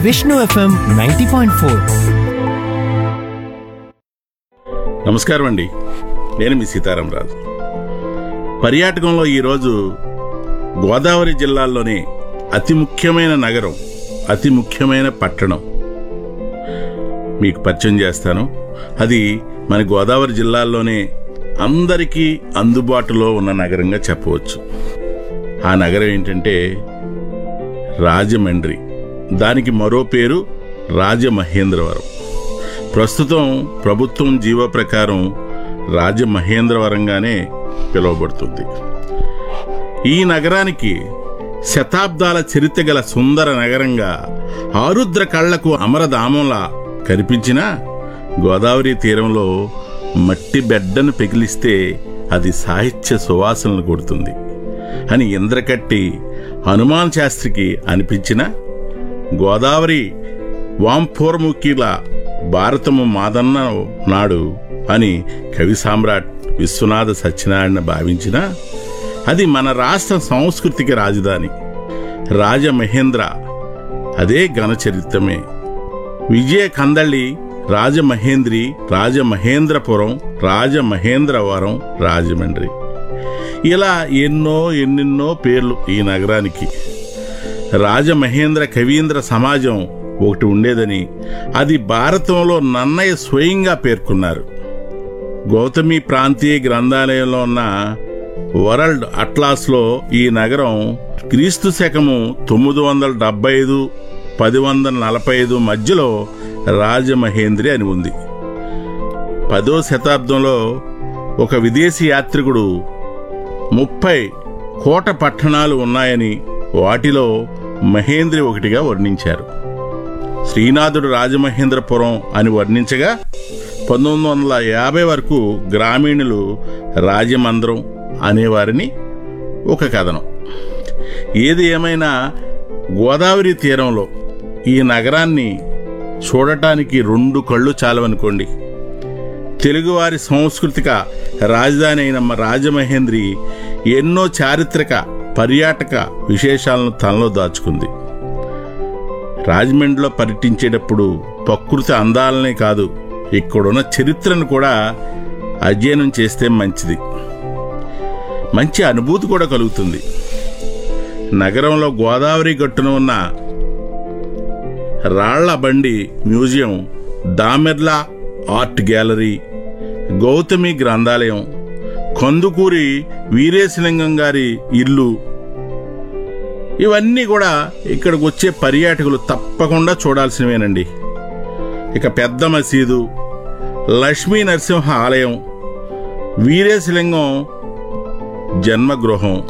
Vishnu FM ninety point four నమస్కారం అండి నేను మీ సీతారామరాజు పర్యాటకంలో ఈరోజు గోదావరి జిల్లాల్లోని అతి ముఖ్యమైన నగరం అతి ముఖ్యమైన పట్టణం మీకు పరిచయం చేస్తాను అది మన గోదావరి జిల్లాల్లోనే అందరికీ అందుబాటులో ఉన్న నగరంగా చెప్పవచ్చు ఆ నగరం ఏంటంటే రాజమండ్రి దానికి మరో పేరు రాజమహేంద్రవరం ప్రస్తుతం ప్రభుత్వం జీవో ప్రకారం రాజమహేంద్రవరంగానే పిలువబడుతుంది ఈ నగరానికి శతాబ్దాల చరిత్ర గల సుందర నగరంగా ఆరుద్ర కళ్లకు అమరధామంలా కనిపించిన గోదావరి తీరంలో మట్టి బెడ్డను పెకిలిస్తే అది సాహిత్య సువాసనలు కొడుతుంది అని ఇంద్రకట్టి హనుమాన్ శాస్త్రికి అనిపించిన గోదావరి వాంపూర్ముఖిల భారతము మాదన్న నాడు అని కవి సామ్రాట్ విశ్వనాథ సత్యనారాయణ భావించిన అది మన రాష్ట్ర సంస్కృతికి రాజధాని రాజమహేంద్ర అదే ఘన చరిత్రమే విజయ కందళ్ళి రాజమహేంద్రి రాజమహేంద్రపురం రాజమహేంద్రవరం రాజమండ్రి ఇలా ఎన్నో ఎన్నెన్నో పేర్లు ఈ నగరానికి రాజమహేంద్ర కవీంద్ర సమాజం ఒకటి ఉండేదని అది భారతంలో నన్నయ్య స్వయంగా పేర్కొన్నారు గౌతమి ప్రాంతీయ గ్రంథాలయంలో ఉన్న వరల్డ్ అట్లాస్లో ఈ నగరం క్రీస్తు శకము తొమ్మిది వందల డెబ్బై ఐదు పది వందల నలభై ఐదు మధ్యలో రాజమహేంద్రి అని ఉంది పదో శతాబ్దంలో ఒక విదేశీ యాత్రికుడు ముప్పై కోట పట్టణాలు ఉన్నాయని వాటిలో మహేంద్రి ఒకటిగా వర్ణించారు శ్రీనాథుడు రాజమహేంద్రపురం అని వర్ణించగా పంతొమ్మిది వందల యాభై వరకు గ్రామీణులు రాజమంద్రం అనేవారిని ఒక కథనం ఏది ఏమైనా గోదావరి తీరంలో ఈ నగరాన్ని చూడటానికి రెండు కళ్ళు చాలవనుకోండి తెలుగువారి సాంస్కృతిక రాజధాని అయిన మ- రాజమహేంద్రి ఎన్నో చారిత్రక పర్యాటక విశేషాలను తనలో దాచుకుంది రాజమండ్రిలో పర్యటించేటప్పుడు ప్రకృతి అందాలనే కాదు ఇక్కడున్న చరిత్రను కూడా అధ్యయనం చేస్తే మంచిది మంచి అనుభూతి కూడా కలుగుతుంది నగరంలో గోదావరి గట్టున ఉన్న రాళ్ల బండి museum Damerla art gallery Gautami గ్రంథాలయం కందుకూరి వీరేశలింగం గారి ఇల్లు ఇవన్నీ కూడా ఇక్కడికి వచ్చే పర్యాటకులు తప్పకుండా చూడాల్సినవేనండి ఇక పెద్ద మసీదు లక్ష్మీ నరసింహ ఆలయం వీరేశలింగం జన్మగృహం